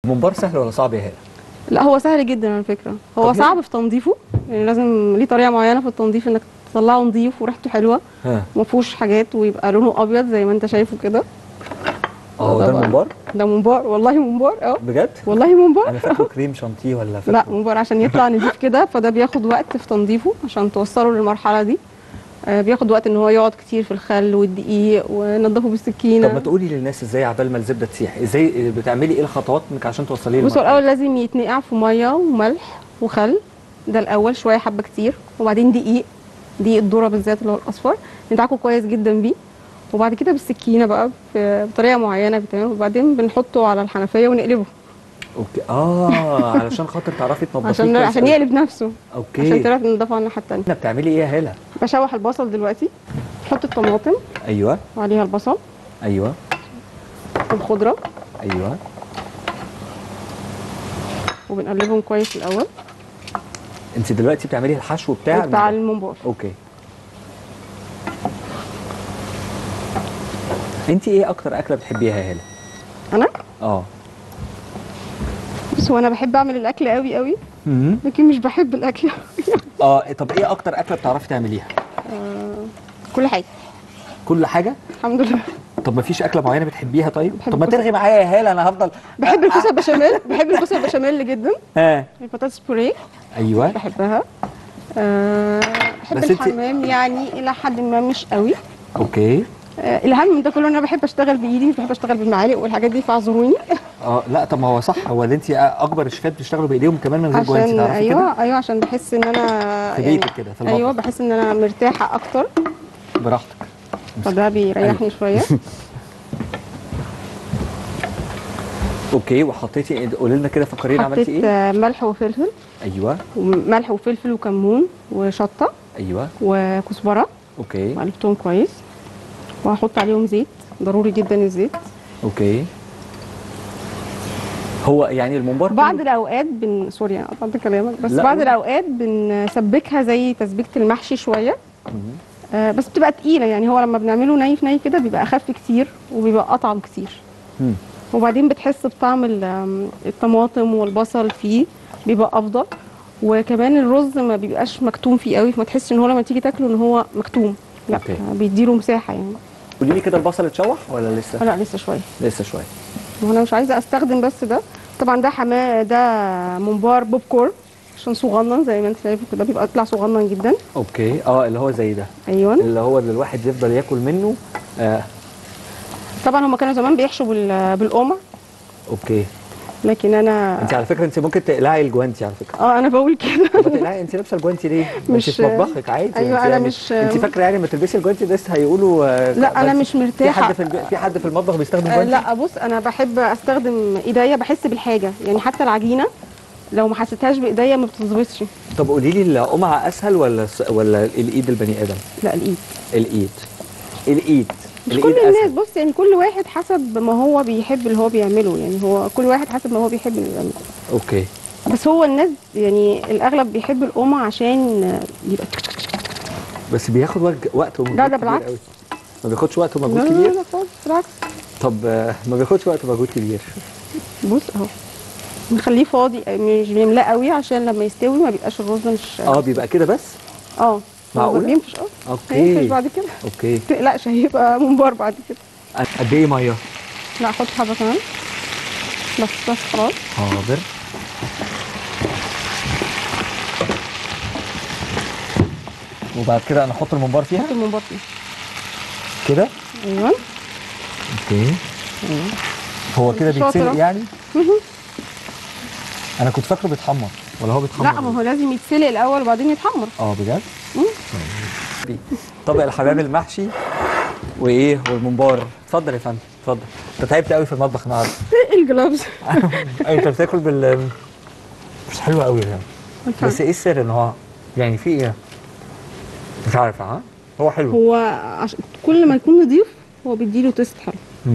الممبار سهل ولا صعب يا هاله لا هو سهل جدا على فكره هو طب ليه؟ صعب في تنظيفه يعني لازم ليه طريقه معينه في التنظيف انك تطلعه نظيف وريحته حلوه ها وما فيهوش حاجات ويبقى لونه ابيض زي ما انت شايفه كده اه ده طبعاً. الممبار ده ممبار والله ممبار اه بجد والله ممبار انا فاكره كريم شانتيه ولا فاكره لا ممبار عشان يطلع نضيف كده فده بياخد وقت في تنظيفه عشان توصله للمرحله دي آه، بياخد وقت ان هو يقعد كتير في الخل والدقيق وننضفه طب ما بالسكينه تقولي للناس ازاي عبال ما الزبده تسيح ازاي بتعملي ايه الخطوات انك عشان توصليه بصوا للمرحلة الاول لازم يتنقع في ميه وملح وخل ده الاول شويه حبه كتير وبعدين دقيق دقيق الذره بالذات اللي هو الاصفر ندعكه كويس جدا بيه وبعد كده بالسكينه بقى ب- بطريقه معينه بتعمل وبعدين بنحطه على الحنفيه ونقلبه اوكي اه علشان خاطر تعرفي تنضفيه عشان كويس عشان أوي. يقلب نفسه عشان اوكي تعرف تنضفه على الناحيه التانيه هنا بتعملي ايه يا هاله بشوح البصل دلوقتي نحط الطماطم ايوه وعليها البصل ايوه والخضره ايوه وبنقلبهم كويس الاول انت دلوقتي بتعملي الحشو بتاع بتاع الممبار. الممبار اوكي انت ايه اكتر اكله بتحبيها يا هاله انا اه بص هو انا بحب اعمل الاكل قوي قوي مم. لكن مش بحب الاكل اه طب ايه اكتر اكله بتعرفي تعمليها كل حاجه كل حاجه الحمد لله طب ما فيش اكله معينه بتحبيها طيب بحب طب ما الكوسة. ترغي معايا يا هاله انا هفضل بحب الكوسه البشاميل بحب الكوسه البشاميل جدا ها البطاطس بوريه ايوه بحبها أه بحب بس انت- الحمام يعني الى حد ما مش قوي اوكي أه الاهم من ده كله ان انا بحب اشتغل بايدي مش بحب اشتغل بالمعالق والحاجات دي فاعذروني اه لا طب ما هو صح هو اللي انت اكبر الشيفات بيشتغلوا بايديهم كمان من غير جوانتي عشان تعرفي ايوه كده ايوه عشان بحس ان انا في بيتك كده، في المطبخ. ايوه بحس ان انا مرتاحه اكتر براحتك فده بيريحني شويه اوكي وحطيتي قولي لنا كده فكرينا عملتي حطيت ايه آه، ملح وفلفل ايوه وملح وفلفل وكمون وشطه ايوه وكزبره اوكي وقلبتهم كويس وهحط عليهم زيت ضروري جدا الزيت اوكي هو يعني الممبار بعض كله- الاوقات بن سوري انا قطعت كلامك بس لا، بعض قول. الاوقات بنسبكها زي تسبيكه المحشي شويه مم. آه بس بتبقى تقيله يعني هو لما بنعمله ني في ني كده بيبقى اخف كتير وبيبقى اطعم كتير مم. وبعدين بتحس بطعم ال- آم، الطماطم والبصل فيه بيبقى افضل وكمان الرز ما بيبقاش مكتوم فيه قوي فما تحسش ان هو لما تيجي تاكله ان هو مكتوم لا أوكي. آه، بيديله مساحه يعني قولي لي كده البصل اتشوح ولا لسه لا لسه شويه لسه شويه ما انا مش عايزه استخدم بس ده طبعا ده حماه ده ممبار بوب كورن عشان صغنن زي ما انت شايفه كده بيبقى يطلع صغنن جدا اوكي اه اللي هو زي ده ايوه اللي هو اللي الواحد يفضل ياكل منه آه. طبعا هم كانوا زمان بيحشوا بال- بالقمع اوكي لكن انا انت على فكره انت ممكن تقلعي الجوانتي على فكره اه انا بقول كده طب ما تقلعي انت لابسه الجوانتي ليه؟ ما انت مش- في مطبخك عادي أيوة، انت أنا يعني مش- انت فاكره يعني لما تلبسي الجوانتي ده لسه هيقولوا آه، لا انا بس مش في مرتاحه حد في الب... في حد في المطبخ بيستخدم آه جوانتي؟ لا بص انا بحب استخدم ايديا بحس بالحاجه يعني حتى العجينه لو ما حسيتهاش بايديا ما بتظبطش طب قولي لي القمعه اسهل ولا الس- ولا الايد البني ادم؟ لا الايد الايد الايد مش الإيد كل الناس أسهل. بص يعني كل واحد حسب ما هو بيحب اللي هو بيعمله يعني هو كل واحد حسب ما هو بيحب اللي بيعمله اوكي بس هو الناس يعني الاغلب بيحب القمع عشان يبقى بس بياخد وج- وقت ومجهود لا، ده كبير بالعكس. قوي. ما بياخدش وقت لا ومجهود لا كبير لا خالص بالعكس طب آه، ما بياخدش وقت ومجهود كبير بص اهو نخليه فاضي مش بنملاه قوي عشان لما يستوي ما بيبقاش الرز مش اه بيبقى كده بس اه معقولة؟ ما بينفش اه ما اوكي ينفش بعد كده اوكي ما تقلقش هيبقى ممبار بعد كده قد ايه ميه؟ لا حط حبه كمان بس بس خلاص حاضر وبعد كده انا احط الممبار فيها حط الممبار فيه كده ايوه اوكي هو كده شاطرة. بيتسلق يعني انا كنت فاكره بيتحمر ولا هو بيتحمر لا ما هو لازم يتسلق الاول وبعدين يتحمر اه بجد مم. طيب. طبق الحمام المحشي وايه والممبار اتفضل يا فندم اتفضل انت تعبت قوي في المطبخ النهارده ايه الجلافز انت بتاكل بال مش حلوه قوي يعني بس ايه السر ان هو يعني في ايه مش عارف ها هو حلو هو عش... كل ما يكون نضيف هو بيديله تيست حلو